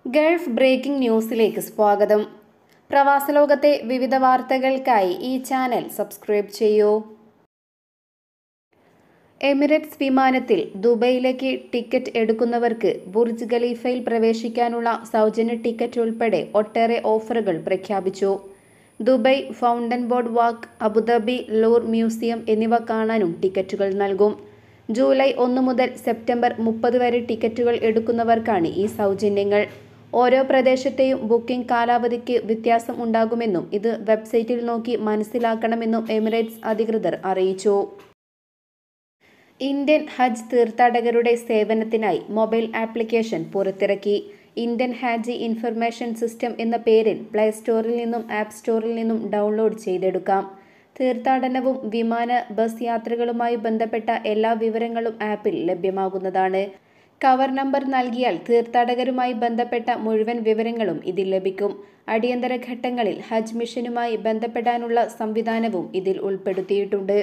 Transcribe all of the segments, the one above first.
Gulf breaking ന്യൂസിലേക്ക് സ്വാഗതം പ്രവാസലോകത്തെ വിവിധ വാർത്തകൾക്കായി ഈ ചാനൽ സബ്സ്ക്രൈബ് ചെയ്യൂ എമിറേറ്റ്സ് വിമാനത്തിൽ ദുബൈയിലേക്ക് ടിക്കറ്റ് എടുക്കുന്നവർക്ക് ബുർജ് ഖലീഫയിൽ പ്രവേശിക്കാനുള്ള സൗജന്യ ടിക്കറ്റ് ഉൾപ്പെടെ ഒട്ടേറെ ഓഫറുകൾ പ്രഖ്യാപിച്ചു Dubai fountain boardwalk Abu Dhabi Louvre museum എന്നിവ കാണാനും ടിക്കറ്റുകൾ നൽകും ജൂലൈ ഒന്ന് മുതൽ സെപ്റ്റംബർ മുപ്പത് വരെ ടിക്കറ്റുകൾ എടുക്കുന്നവർക്കാണ് ഈ സൗജന്യങ്ങൾ ഓരോ പ്രദേശത്തെയും ബുക്കിംഗ് കാലാവധിക്ക് വ്യത്യാസം ഉണ്ടാകുമെന്നും ഇത് വെബ്സൈറ്റിൽ നോക്കി മനസ്സിലാക്കണമെന്നും എമിറേറ്റ്സ് അധികൃതർ അറിയിച്ചു ഇന്ത്യൻ ഹജ്ജ് തീർത്ഥാടകരുടെ സേവനത്തിനായി മൊബൈൽ ആപ്ലിക്കേഷൻ പുറത്തിറക്കി ഇന്ത്യൻ ഹാജി ഇൻഫർമേഷൻ സിസ്റ്റം എന്ന പേരിൽ പ്ലേ സ്റ്റോറിൽ നിന്നും ആപ്പ് സ്റ്റോറിൽ നിന്നും ഡൗൺലോഡ് ചെയ്തെടുക്കാം തീർത്ഥാടനവും വിമാന ബസ് യാത്രകളുമായി ബന്ധപ്പെട്ട എല്ലാ വിവരങ്ങളും ആപ്പിൽ ലഭ്യമാകുന്നതാണ് കവർ നമ്പർ നൽകിയാൽ തീർത്ഥാടകരുമായി ബന്ധപ്പെട്ട മുഴുവൻ വിവരങ്ങളും ഇതിൽ ലഭിക്കും അടിയന്തര ഘട്ടങ്ങളിൽ ഹജ്ജ് മിഷനുമായി ബന്ധപ്പെടാനുള്ള സംവിധാനവും ഇതിൽ ഉൾപ്പെടുത്തിയിട്ടുണ്ട്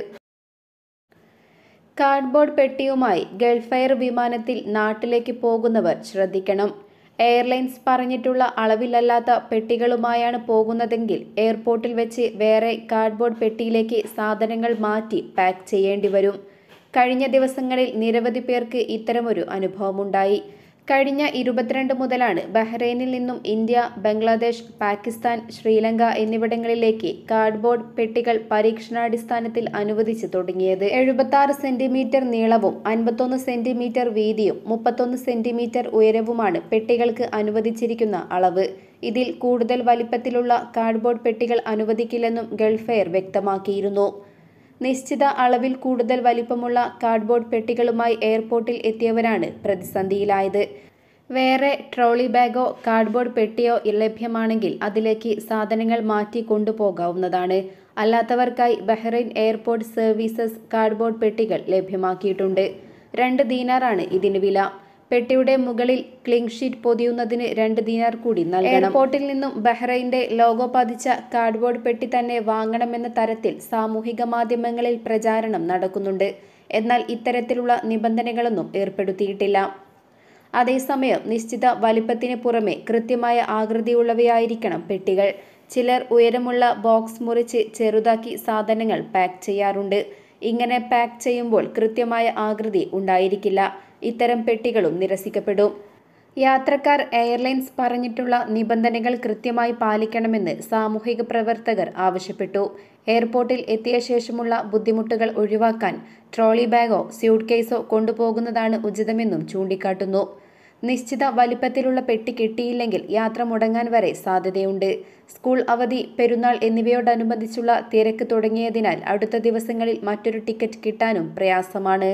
കാർഡ്ബോർഡ് പെട്ടിയുമായി ഗൾഫ് എയർ വിമാനത്തിൽ നാട്ടിലേക്ക് പോകുന്നവർ ശ്രദ്ധിക്കണം എയർലൈൻസ് പറഞ്ഞിട്ടുള്ള അളവിലല്ലാത്ത പെട്ടികളുമായാണ് പോകുന്നതെങ്കിൽ എയർപോർട്ടിൽ വെച്ച് വേറെ കാർഡ്ബോർഡ് പെട്ടിയിലേക്ക് സാധനങ്ങൾ മാറ്റി പാക്ക് ചെയ്യേണ്ടി വരും കഴിഞ്ഞ ദിവസങ്ങളിൽ നിരവധി പേർക്ക് ഇത്തരമൊരു അനുഭവമുണ്ടായി കഴിഞ്ഞ ഇരുപത്തിരണ്ട് മുതലാണ് ബഹ്റൈനിൽ നിന്നും ഇന്ത്യ ബംഗ്ലാദേശ് പാകിസ്ഥാൻ ശ്രീലങ്ക എന്നിവിടങ്ങളിലേക്ക് കാർഡ്ബോർഡ് പെട്ടികൾ പരീക്ഷണാടിസ്ഥാനത്തിൽ അനുവദിച്ചു തുടങ്ങിയത് എഴുപത്തി സെന്റിമീറ്റർ നീളവും അൻപത്തൊന്ന് സെന്റിമീറ്റർ വീതിയും മുപ്പത്തൊന്ന് സെന്റിമീറ്റർ ഉയരവുമാണ് പെട്ടികൾക്ക് അനുവദിച്ചിരിക്കുന്ന അളവ് ഇതിൽ കൂടുതൽ വലിപ്പത്തിലുള്ള കാർഡ്ബോർഡ് പെട്ടികൾ അനുവദിക്കില്ലെന്നും ഗൾഫ് എയർ വ്യക്തമാക്കിയിരുന്നു നിശ്ചിത അളവിൽ കൂടുതൽ വലിപ്പമുള്ള കാർഡ്ബോർഡ് പെട്ടികളുമായി എയർപോർട്ടിൽ എത്തിയവരാണ് പ്രതിസന്ധിയിലായത് വേറെ ട്രോളി ബാഗോ കാർഡ്ബോർഡ് പെട്ടിയോ ലഭ്യമാണെങ്കിൽ അതിലേക്ക് സാധനങ്ങൾ മാറ്റി കൊണ്ടുപോകാവുന്നതാണ് അല്ലാത്തവർക്കായി ബഹ്റൈൻ എയർപോർട്ട് സർവീസസ് കാർഡ്ബോർഡ് പെട്ടികൾ ലഭ്യമാക്കിയിട്ടുണ്ട് രണ്ട് ദീനാറാണ് ഇതിന് വില പെട്ടിയുടെ മുകളിൽ ക്ലിങ് ഷീറ്റ് പൊതിയുന്നതിന് രണ്ട് ദീനാർ കൂടി നൽകണം എയർപോർട്ടിൽ നിന്നും ബഹ്റൈന്റെ ലോഗോ പതിച്ച കാർഡ്ബോർഡ് പെട്ടി തന്നെ വാങ്ങണമെന്ന തരത്തിൽ സാമൂഹിക മാധ്യമങ്ങളിൽ പ്രചാരണം നടക്കുന്നുണ്ട് എന്നാൽ ഇത്തരത്തിലുള്ള നിബന്ധനകളൊന്നും ഏർപ്പെടുത്തിയിട്ടില്ല അതേസമയം നിശ്ചിത വലിപ്പത്തിന് പുറമെ കൃത്യമായ ആകൃതിയുള്ളവയായിരിക്കണം പെട്ടികൾ ചിലർ ഉയരമുള്ള ബോക്സ് മുറിച്ച് ചെറുതാക്കി സാധനങ്ങൾ പാക്ക് ചെയ്യാറുണ്ട് ഇങ്ങനെ പാക്ക് ചെയ്യുമ്പോൾ കൃത്യമായ ആകൃതി ഉണ്ടായിരിക്കില്ല ഇത്തരം പെട്ടികളും നിരസിക്കപ്പെടും യാത്രക്കാർ എയർലൈൻസ് പറഞ്ഞിട്ടുള്ള നിബന്ധനകൾ കൃത്യമായി പാലിക്കണമെന്ന് സാമൂഹിക പ്രവർത്തകർ ആവശ്യപ്പെട്ടു എയർപോർട്ടിൽ എത്തിയ ശേഷമുള്ള ബുദ്ധിമുട്ടുകൾ ഒഴിവാക്കാൻ ട്രോളി ബാഗോ സ്യൂട്ട് കേസോ കൊണ്ടുപോകുന്നതാണ് ഉചിതമെന്നും ചൂണ്ടിക്കാട്ടുന്നു നിശ്ചിത വലിപ്പത്തിലുള്ള പെട്ടി കിട്ടിയില്ലെങ്കിൽ യാത്ര മുടങ്ങാൻ വരെ സാധ്യതയുണ്ട് സ്കൂൾ അവധി പെരുന്നാൾ എന്നിവയോടനുബന്ധിച്ചുള്ള തിരക്ക് തുടങ്ങിയതിനാൽ അടുത്ത ദിവസങ്ങളിൽ മറ്റൊരു ടിക്കറ്റ് കിട്ടാനും പ്രയാസമാണ്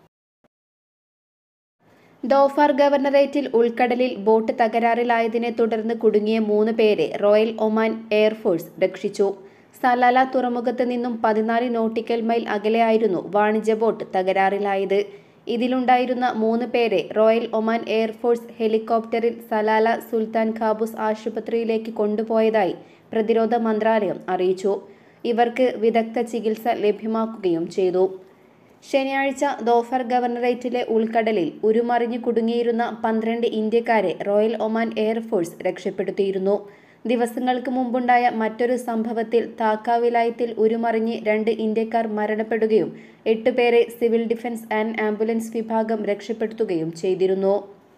ദോഫാർ ഗവർണറേറ്റിൽ ഉൾക്കടലിൽ ബോട്ട് തകരാറിലായതിനെ തുടർന്ന് കുടുങ്ങിയ മൂന്ന് പേരെ റോയൽ ഒമാൻ എയർഫോഴ്സ് രക്ഷിച്ചു സലാല തുറമുഖത്ത് നിന്നും പതിനാല് നോട്ടിക്കൽ മൈൽ അകലെയായിരുന്നു വാണിജ്യ ബോട്ട് തകരാറിലായത് ഇതിലുണ്ടായിരുന്ന മൂന്ന് പേരെ റോയൽ ഒമാൻ എയർഫോഴ്സ് ഹെലികോപ്റ്ററിൽ സലാല സുൽത്താൻ ഖാബൂസ് ആശുപത്രിയിലേക്ക് കൊണ്ടുപോയതായി പ്രതിരോധ മന്ത്രാലയം അറിയിച്ചു ഇവർക്ക് വിദഗ്ധ ചികിത്സ ലഭ്യമാക്കുകയും ചെയ്തു ശനിയാഴ്ച ദോഫർ ഗവർണറേറ്റിലെ ഉൾക്കടലിൽ ഉരുമറിഞ്ഞു കുടുങ്ങിയിരുന്ന പന്ത്രണ്ട് ഇന്ത്യക്കാരെ റോയൽ ഒമാൻ എയർഫോഴ്സ് രക്ഷപ്പെടുത്തിയിരുന്നു ദിവസങ്ങൾക്ക് മുമ്പുണ്ടായ മറ്റൊരു സംഭവത്തിൽ താക്ക വിലായത്തിൽ ഉരുമറിഞ്ഞ് രണ്ട് ഇന്ത്യക്കാർ മരണപ്പെടുകയും എട്ട് പേരെ സിവിൽ ഡിഫൻസ് ആൻഡ് ആംബുലൻസ് വിഭാഗം രക്ഷപ്പെടുത്തുകയും ചെയ്തിരുന്നു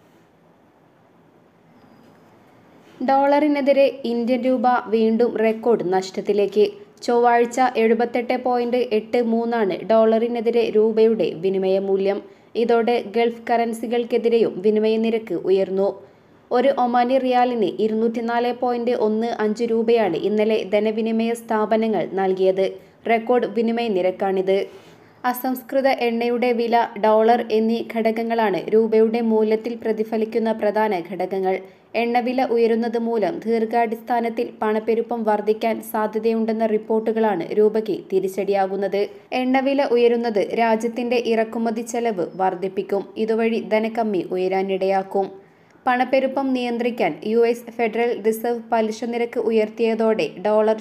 ഡോളറിനെതിരെ ഇന്ത്യൻ രൂപ വീണ്ടും റെക്കോർഡ് നഷ്ടത്തിലേക്ക് ചൊവ്വാഴ്ച എഴുപത്തെട്ട് പോയിന്റ് എട്ട് മൂന്നാണ് ഡോളറിനെതിരെ രൂപയുടെ വിനിമയ മൂല്യം ഇതോടെ ഗൾഫ് കറൻസികൾക്കെതിരെയും വിനിമയ നിരക്ക് ഉയർന്നു ഒരു ഒമാനി റിയാലിന് ഇരുന്നൂറ്റിനാല് പോയിന്റ് ഒന്ന് അഞ്ച് രൂപയാണ് ഇന്നലെ ധനവിനിമയ സ്ഥാപനങ്ങൾ നൽകിയത് റെക്കോർഡ് വിനിമയ നിരക്കാണിത് അസംസ്കൃത എണ്ണയുടെ വില ഡോളർ എന്നീ ഘടകങ്ങളാണ് രൂപയുടെ മൂല്യത്തിൽ പ്രതിഫലിക്കുന്ന പ്രധാന ഘടകങ്ങൾ എണ്ണവില ഉയരുന്നത് മൂലം ദീർഘാടിസ്ഥാനത്തിൽ പണപ്പെരുപ്പം വർദ്ധിക്കാൻ സാധ്യതയുണ്ടെന്ന റിപ്പോർട്ടുകളാണ് രൂപയ്ക്ക് തിരിച്ചടിയാകുന്നത് എണ്ണവില ഉയരുന്നത് രാജ്യത്തിന്റെ ഇറക്കുമതി ചെലവ് വർദ്ധിപ്പിക്കും ഇതുവഴി ധനക്കമ്മി ഉയരാനിടയാക്കും പണപ്പെരുപ്പം നിയന്ത്രിക്കാൻ യു എസ് ഫെഡറൽ റിസർവ് പലിശ നിരക്ക് ഉയർത്തിയതോടെ ഡോളർ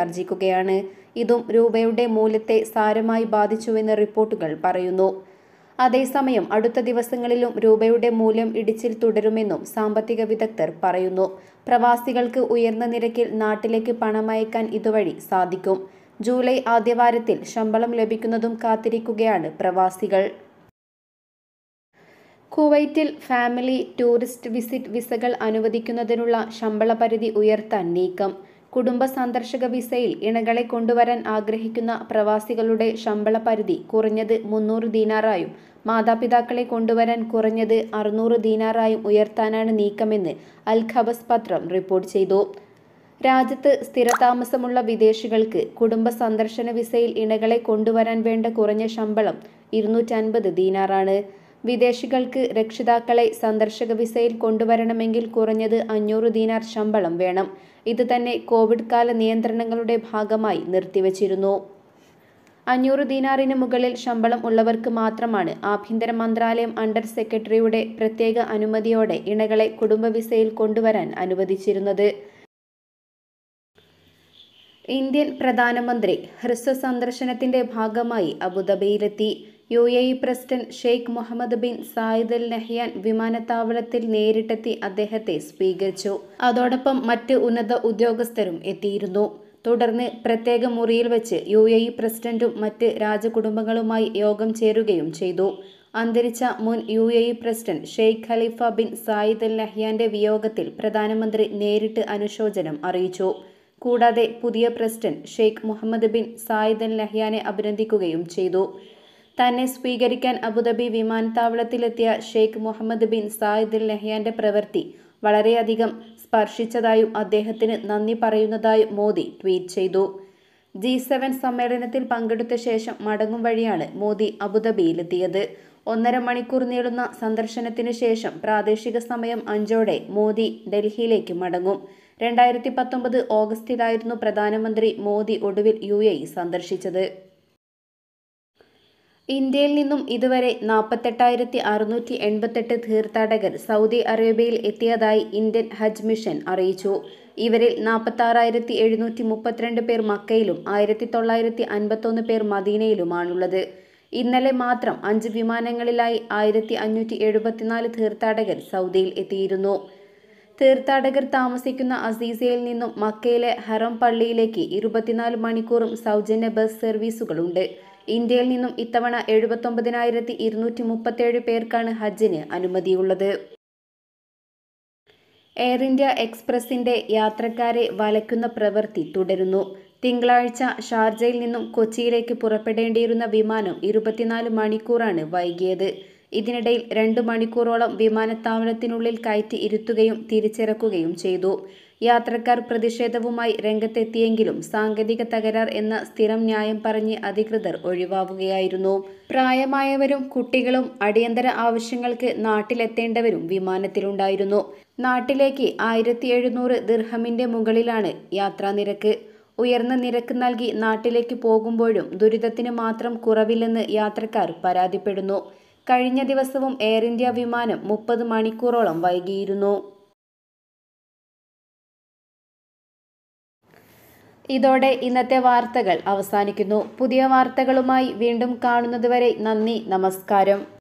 ശക്തിയാർജിക്കുകയാണ് ഇതും രൂപയുടെ മൂല്യത്തെ സാരമായി ബാധിച്ചുവെന്ന് റിപ്പോർട്ടുകൾ പറയുന്നു അതേസമയം അടുത്ത ദിവസങ്ങളിലും രൂപയുടെ മൂല്യം ഇടിച്ചിൽ തുടരുമെന്നും സാമ്പത്തിക വിദഗ്ധർ പറയുന്നു പ്രവാസികൾക്ക് ഉയർന്ന നിരക്കിൽ നാട്ടിലേക്ക് പണമയക്കാൻ ഇതുവഴി സാധിക്കും ജൂലൈ ആദ്യവാരത്തിൽ ശമ്പളം ലഭിക്കുന്നതും കാത്തിരിക്കുകയാണ് പ്രവാസികൾ കുവൈറ്റിൽ ഫാമിലി ടൂറിസ്റ്റ് വിസിറ്റ് വിസകൾ അനുവദിക്കുന്നതിനുള്ള ശമ്പള പരിധി ഉയർത്താൻ നീക്കം കുടുംബ സന്ദർശക വിസയിൽ ഇണകളെ കൊണ്ടുവരാൻ ആഗ്രഹിക്കുന്ന പ്രവാസികളുടെ ശമ്പള പരിധി കുറഞ്ഞത് മുന്നൂറ് ദീനാറായും മാതാപിതാക്കളെ കൊണ്ടുവരാൻ കുറഞ്ഞത് അറുന്നൂറ് ദീനാറായും ഉയർത്താനാണ് നീക്കമെന്ന് അൽ ഖബസ് പത്രം റിപ്പോർട്ട് ചെയ്തു രാജ്യത്ത് സ്ഥിരതാമസമുള്ള വിദേശികൾക്ക് കുടുംബ സന്ദർശന വിസയിൽ ഇണകളെ കൊണ്ടുവരാൻ വേണ്ട കുറഞ്ഞ ശമ്പളം ഇരുന്നൂറ്റൻപത് ദീനാറാണ് വിദേശികൾക്ക് രക്ഷിതാക്കളെ സന്ദർശക വിസയിൽ കൊണ്ടുവരണമെങ്കിൽ കുറഞ്ഞത് അഞ്ഞൂറ് ദീനാർ ശമ്പളം വേണം ഇത് തന്നെ കോവിഡ് കാല നിയന്ത്രണങ്ങളുടെ ഭാഗമായി നിർത്തിവച്ചിരുന്നു അഞ്ഞൂറ് ദീനാറിന് മുകളിൽ ശമ്പളം ഉള്ളവർക്ക് മാത്രമാണ് ആഭ്യന്തര മന്ത്രാലയം അണ്ടർ സെക്രട്ടറിയുടെ പ്രത്യേക അനുമതിയോടെ ഇണകളെ കുടുംബ വിസയിൽ കൊണ്ടുവരാൻ അനുവദിച്ചിരുന്നത് ഇന്ത്യൻ പ്രധാനമന്ത്രി ഹ്രസ്വ സന്ദർശനത്തിന്റെ ഭാഗമായി അബുദാബിയിലെത്തി U A E president Sheikh Mohammed bin Zayed Al Nahyan വിമാനത്താവളത്തിൽ നേരിട്ടെത്തി അദ്ദേഹത്തെ സ്വീകരിച്ചു അതോടൊപ്പം മറ്റ് ഉന്നത ഉദ്യോഗസ്ഥരും എത്തിയിരുന്നു തുടർന്ന് പ്രത്യേക മുറിയിൽ വെച്ച് യു എ ഇ പ്രസിഡന്റും മറ്റ് രാജകുടുംബങ്ങളുമായി യോഗം ചേരുകയും ചെയ്തു അന്തരിച്ച മുൻ U A E president Sheikh Khalifa bin Zayed Al നഹ്യാന്റെ വിയോഗത്തിൽ പ്രധാനമന്ത്രി നേരിട്ട് അനുശോചനം അറിയിച്ചു കൂടാതെ പുതിയ president Sheikh Mohammed bin Zayed Al നഹ്യാനെ അഭിനന്ദിക്കുകയും ചെയ്തു തന്നെ സ്വീകരിക്കാൻ അബുദാബി വിമാനത്താവളത്തിലെത്തിയ Sheikh Mohammed bin Zayed Al നഹ്യാന്റെ പ്രവൃത്തി വളരെയധികം സ്പർശിച്ചതായും അദ്ദേഹത്തിന് നന്ദി പറയുന്നതായും മോദി ട്വീറ്റ് ചെയ്തു ജി സെവൻ സമ്മേളനത്തിൽ പങ്കെടുത്ത ശേഷം മടങ്ങും വഴിയാണ് മോദി അബുദാബിയിലെത്തിയത് ഒന്നര മണിക്കൂർ നീളുന്ന സന്ദർശനത്തിനു ശേഷം പ്രാദേശിക സമയം അഞ്ചോടെ മോദി ഡൽഹിയിലേക്ക് മടങ്ങും രണ്ടായിരത്തി പത്തൊമ്പത് ഓഗസ്റ്റിലായിരുന്നു പ്രധാനമന്ത്രി മോദി ഒടുവിൽ യു എ സന്ദർശിച്ചത് ഇന്ത്യയിൽ നിന്നും ഇതുവരെ നാൽപ്പത്തെട്ടായിരത്തി അറുന്നൂറ്റി എൺപത്തെട്ട് തീർത്ഥാടകർ സൗദി അറേബ്യയിൽ എത്തിയതായി ഇന്ത്യൻ ഹജ്ജ് മിഷൻ അറിയിച്ചു ഇവരിൽ നാൽപ്പത്താറായിരത്തി എഴുന്നൂറ്റി മുപ്പത്തിരണ്ട് പേർ മക്കയിലും ആയിരത്തി തൊള്ളായിരത്തി അൻപത്തൊന്ന് പേർ മദീനയിലുമാണുള്ളത് ഇന്നലെ മാത്രം അഞ്ച് വിമാനങ്ങളിലായി ആയിരത്തി അഞ്ഞൂറ്റി എഴുപത്തിനാല് തീർത്ഥാടകർ സൗദിയിൽ എത്തിയിരുന്നു തീർത്ഥാടകർ താമസിക്കുന്ന അസീസയിൽ നിന്നും മക്കയിലെ ഹറം പള്ളിയിലേക്ക് ഇരുപത്തിനാല് മണിക്കൂറും സൗജന്യ ബസ് സർവീസുകളുണ്ട് ഇന്ത്യയിൽ നിന്നും ഇത്തവണ എഴുപത്തൊമ്പതിനായിരത്തി ഇരുന്നൂറ്റി മുപ്പത്തേഴ് പേർക്കാണ് ഹജ്ജിന് അനുമതിയുള്ളത് എയർ ഇന്ത്യ എക്സ്പ്രസിന്റെ യാത്രക്കാരെ വലയ്ക്കുന്ന പ്രവൃത്തി തുടരുന്നു തിങ്കളാഴ്ച ഷാർജയിൽ നിന്നും കൊച്ചിയിലേക്ക് പുറപ്പെടേണ്ടിയിരുന്ന വിമാനം ഇരുപത്തിനാല് മണിക്കൂറാണ് വൈകിയത് ഇതിനിടയിൽ രണ്ട് മണിക്കൂറോളം വിമാനത്താവളത്തിനുള്ളിൽ കയറ്റി ഇരുത്തുകയും തിരിച്ചിറക്കുകയും ചെയ്തു യാത്രക്കാർ പ്രതിഷേധവുമായി രംഗത്തെത്തിയെങ്കിലും സാങ്കേതിക തകരാർ എന്ന സ്ഥിരം ന്യായം പറഞ്ഞ് അധികൃതർ ഒഴിവാവുകയായിരുന്നു പ്രായമായവരും കുട്ടികളും അടിയന്തര ആവശ്യങ്ങൾക്ക് നാട്ടിലെത്തേണ്ടവരും വിമാനത്തിലുണ്ടായിരുന്നു നാട്ടിലേക്ക് ആയിരത്തി എഴുന്നൂറ് ദിർഹമിന്റെ മുകളിലാണ് യാത്രാനിരക്ക് ഉയർന്ന നിരക്ക് നൽകി നാട്ടിലേക്ക് പോകുമ്പോഴും ദുരിതത്തിന് മാത്രം കുറവില്ലെന്ന് യാത്രക്കാർ പരാതിപ്പെടുന്നു കഴിഞ്ഞ ദിവസവും എയർ ഇന്ത്യ വിമാനം മുപ്പത് മണിക്കൂറോളം വൈകിയിരുന്നു ഇതോടെ ഇന്നത്തെ വാർത്തകൾ അവസാനിക്കുന്നു പുതിയ വാർത്തകളുമായി വീണ്ടും കാണുന്നതുവരെ നന്ദി നമസ്കാരം